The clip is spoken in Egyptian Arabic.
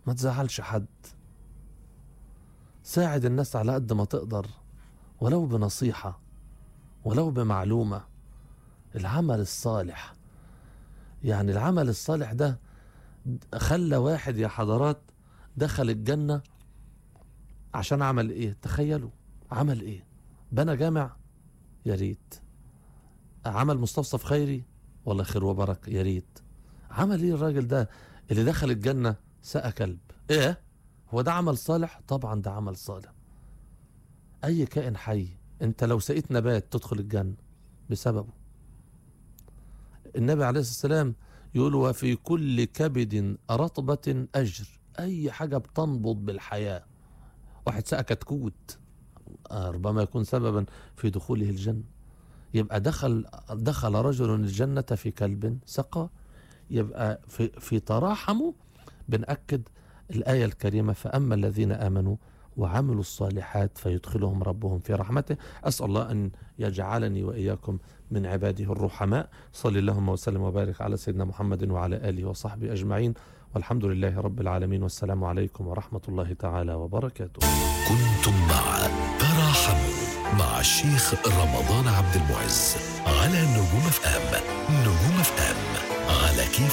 ما تزعلش حد ساعد الناس على قد ما تقدر ولو بنصيحة ولو بمعلومة العمل الصالح يعني العمل الصالح ده خلى واحد يا حضرات دخل الجنة عشان عمل ايه تخيلوا عمل ايه بنى جامع يا ريت عمل مستوصف خيري والله خير وبركة يا ريت عمل ايه الراجل ده اللي دخل الجنة سقى كلب ايه هو ده عمل صالح طبعا ده عمل صالح اي كائن حي انت لو سقيت نبات تدخل الجنة بسببه النبي عليه الصلاة والسلام يقول وفي كل كبد رطبة أجر أي حاجة بتنبض بالحياة واحد سقى كتكوت آه، ربما يكون سببا في دخوله الجنة يبقى دخل دخل رجل الجنة في كلب سقى يبقى في, في تراحمه بنأكد الآية الكريمة فأما الذين آمنوا وعملوا الصالحات فيدخلهم ربهم في رحمته أسأل الله أن يجعلني وإياكم من عباده الرحماء صل اللهم وسلم وبارك على سيدنا محمد وعلى آله وصحبه أجمعين والحمد لله رب العالمين والسلام عليكم ورحمة الله تعالى وبركاته كنتم مع تراحموا مع الشيخ رمضان عبد المعز على نجوم اف ام نجوم اف ام على كيف